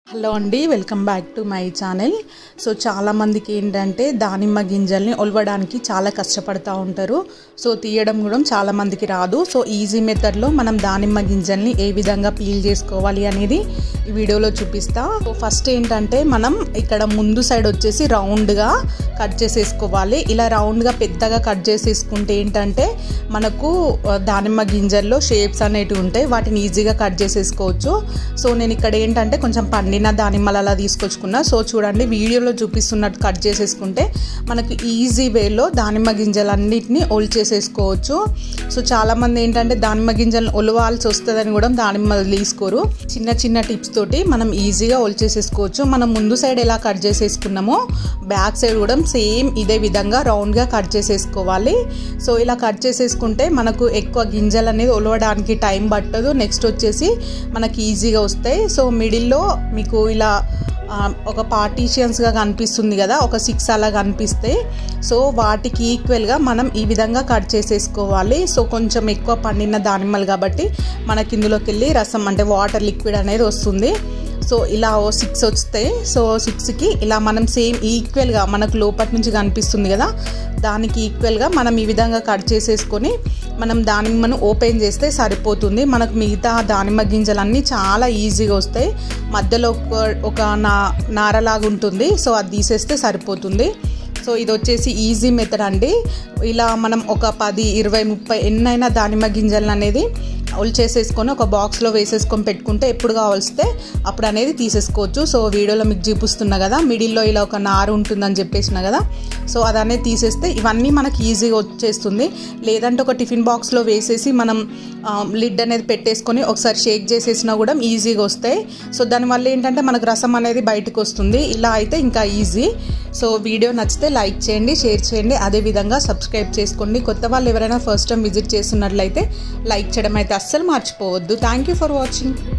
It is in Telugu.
హలో అండి welcome back to my channel so చాలామందికి ఏంటంటే దానిమ్మ గింజల్ని ఒలవడానికి చాలా కష్టపడుతూ ఉంటారు సో తీయడం కూడా చాలామందికి రాదు సో ఈజీ మెథడ్లో మనం దానిమ్మ గింజల్ని ఏ విధంగా పీల్ చేసుకోవాలి అనేది ఈ వీడియోలో చూపిస్తా సో ఫస్ట్ ఏంటంటే మనం ఇక్కడ ముందు సైడ్ వచ్చేసి రౌండ్గా కట్ చేసేసుకోవాలి ఇలా రౌండ్గా పెద్దగా కట్ చేసేసుకుంటే ఏంటంటే మనకు ఆ, దానిమ్మ గింజల్లో షేప్స్ అనేటివి ఉంటాయి వాటిని ఈజీగా కట్ చేసేసుకోవచ్చు సో నేను ఇక్కడ ఏంటంటే కొంచెం పండిన దానిమ్మలు అలా తీసుకొచ్చుకున్నా సో చూడండి వీడియోలో చూపిస్తున్నట్టు కట్ చేసేసుకుంటే మనకు ఈజీ వేలో దానిమ్మ గింజలన్నిటిని ఒల్ చేసేసుకోవచ్చు సో చాలామంది ఏంటంటే దానిమ్మ గింజలను ఒలవాల్సి వస్తుందని కూడా దానిమ్మలు తీసుకోరు చిన్న చిన్న టిప్స్ తోటి మనం ఈజీగా ఒల్ చేసేసుకోవచ్చు మనం ముందు సైడ్ ఎలా కట్ చేసేసుకున్నామో బ్యాక్ సైడ్ కూడా సేమ్ ఇదే విధంగా రౌండ్గా కట్ చేసేసుకోవాలి సో ఇలా కట్ చేసేసుకుంటే మనకు ఎక్కువ గింజలు అనేది ఒలవడానికి టైం పట్టదు నెక్స్ట్ వచ్చేసి మనకి ఈజీగా వస్తాయి సో మిడిల్లో మీకు ఇలా ఆ, ఒక పార్టీషియన్స్గా కనిపిస్తుంది కదా ఒక సిక్స్ అలా కనిపిస్తాయి సో వాటికి ఈక్వల్గా మనం ఈ విధంగా కట్ చేసేసుకోవాలి సో కొంచెం ఎక్కువ పండిన దానిమ్మలు కాబట్టి మనకి ఇందులోకి వెళ్ళి రసం అంటే వాటర్ లిక్విడ్ అనేది వస్తుంది సో ఇలా ఓ సిక్స్ వస్తాయి సో సిక్స్కి ఇలా మనం సేమ్ ఈక్వల్గా మనకు లోపటి నుంచి కనిపిస్తుంది కదా దానికి ఈక్వల్గా మనం ఈ విధంగా కట్ చేసేసుకొని మనం దానిమ్మను ఓపెన్ చేస్తే సరిపోతుంది మనకు మిగతా దానిమ్మ గింజలన్నీ చాలా ఈజీగా వస్తాయి మధ్యలో ఒక- ఒక నా నారలాగా ఉంటుంది సో అది తీసేస్తే సరిపోతుంది సో ఇది వచ్చేసి ఈజీ మెథడ్ అండి ఇలా మనం ఒక పది ఇరవై ముప్పై ఎన్నైనా దానిమ్మ గింజలు అనేది ఒల్ చేసేసుకొని ఒక బాక్స్లో వేసేసుకొని పెట్టుకుంటే ఎప్పుడు కావాల్స్తే అప్పుడు అనేది తీసేసుకోవచ్చు సో వీడియోలో మీకు చూపిస్తున్నా కదా మిడిల్లో ఇలా ఒక నారు ఉంటుందని చెప్పేసిన కదా సో అది అనేది తీసేస్తే ఇవన్నీ మనకి ఈజీగా వచ్చేస్తుంది లేదంటే ఒక టిఫిన్ బాక్స్లో వేసేసి మనం లిడ్ అనేది పెట్టేసుకొని ఒకసారి షేక్ చేసేసినా కూడా ఈజీగా వస్తాయి సో దానివల్ల ఏంటంటే మనకు రసం అనేది బయటకు వస్తుంది ఇలా అయితే ఇంకా ఈజీ సో వీడియో నచ్చితే లైక్ చేయండి షేర్ చేయండి అదేవిధంగా సబ్స్క్రైబ్ చేసుకోండి కొత్త వాళ్ళు ఎవరైనా ఫస్ట్ టైం విజిట్ చేస్తున్నట్లయితే లైక్ చేయడం అయితే అస్సలు మర్చిపోవద్దు థ్యాంక్ యూ ఫర్ వాచింగ్